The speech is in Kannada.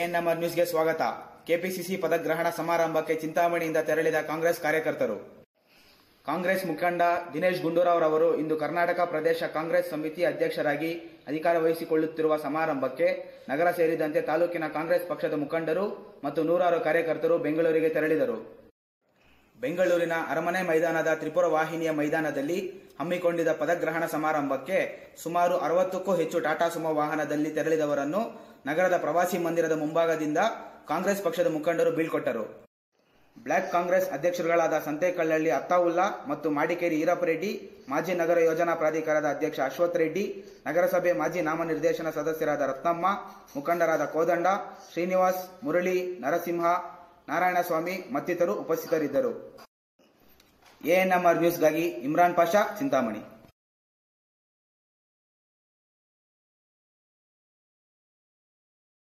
ಎಎನ್ಎಂಆರ್ ನ್ಯೂಸ್ಗೆ ಸ್ವಾಗತ ಕೆಪಿಸಿಸಿ ಪದಗ್ರಹಣ ಸಮಾರಂಭಕ್ಕೆ ಚಿಂತಾಮಣಿಯಿಂದ ತೆರಳಿದ ಕಾಂಗ್ರೆಸ್ ಕಾರ್ಯಕರ್ತರು ಕಾಂಗ್ರೆಸ್ ಮುಖಂಡ ದಿನೇಶ್ ಗುಂಡೂರಾವ್ ರವರು ಇಂದು ಕರ್ನಾಟಕ ಪ್ರದೇಶ ಕಾಂಗ್ರೆಸ್ ಸಮಿತಿ ಅಧ್ಯಕ್ಷರಾಗಿ ಅಧಿಕಾರ ವಹಿಸಿಕೊಳ್ಳುತ್ತಿರುವ ಸಮಾರಂಭಕ್ಕೆ ನಗರ ಸೇರಿದಂತೆ ತಾಲೂಕಿನ ಕಾಂಗ್ರೆಸ್ ಪಕ್ಷದ ಮುಖಂಡರು ಮತ್ತು ನೂರಾರು ಕಾರ್ಯಕರ್ತರು ಬೆಂಗಳೂರಿಗೆ ತೆರಳಿದರು ಬೆಂಗಳೂರಿನ ಅರಮನೆ ಮೈದಾನದ ತ್ರಿಪುರ ವಾಹಿನಿಯ ಮೈದಾನದಲ್ಲಿ ಹಮ್ಮಿಕೊಂಡಿದ್ದ ಪದಗ್ರಹಣ ಸಮಾರಂಭಕ್ಕೆ ಸುಮಾರು ಅರವತ್ತಕ್ಕೂ ಹೆಚ್ಚು ಟಾಟಾ ಸುಮೋ ವಾಹನದಲ್ಲಿ ತೆರಳಿದವರನ್ನು ನಗರದ ಪ್ರವಾಸಿ ಮಂದಿರದ ಮುಂಭಾಗದಿಂದ ಕಾಂಗ್ರೆಸ್ ಪಕ್ಷದ ಮುಖಂಡರು ಬೀಳ್ಕೊಟ್ಟರು ಬ್ಲಾಕ್ ಕಾಂಗ್ರೆಸ್ ಅಧ್ಯಕ್ಷರುಗಳಾದ ಸಂತೇಕಳ್ಳಹಳ್ಳಿ ಅತ್ತಾವುಲ್ಲಾ ಮತ್ತು ಮಾಡಿಕೇರಿ ಈರಪ್ಪರೆಡ್ಡಿ ಮಾಜಿ ನಗರ ಯೋಜನಾ ಪ್ರಾಧಿಕಾರದ ಅಧ್ಯಕ್ಷ ಅಶ್ವಥ್ ರೆಡ್ಡಿ ನಗರಸಭೆ ಮಾಜಿ ನಾಮನಿರ್ದೇಶನ ಸದಸ್ಯರಾದ ರತ್ನಮ್ಮ ಮುಖಂಡರಾದ ಕೋದಂಡ ಶ್ರೀನಿವಾಸ್ ಮುರಳಿ ನರಸಿಂಹ ನಾರಾಯಣಸ್ವಾಮಿ ಮತ್ತಿತರರು ಉಪಸ್ಥಿತರಿದ್ದರು ಎಎನ್ಎಂಆರ್ ನ್ಯೂಸ್ಗಾಗಿ ಇಮ್ರಾನ್ ಪಾಷಾ ಚಿಂತಾಮಣಿ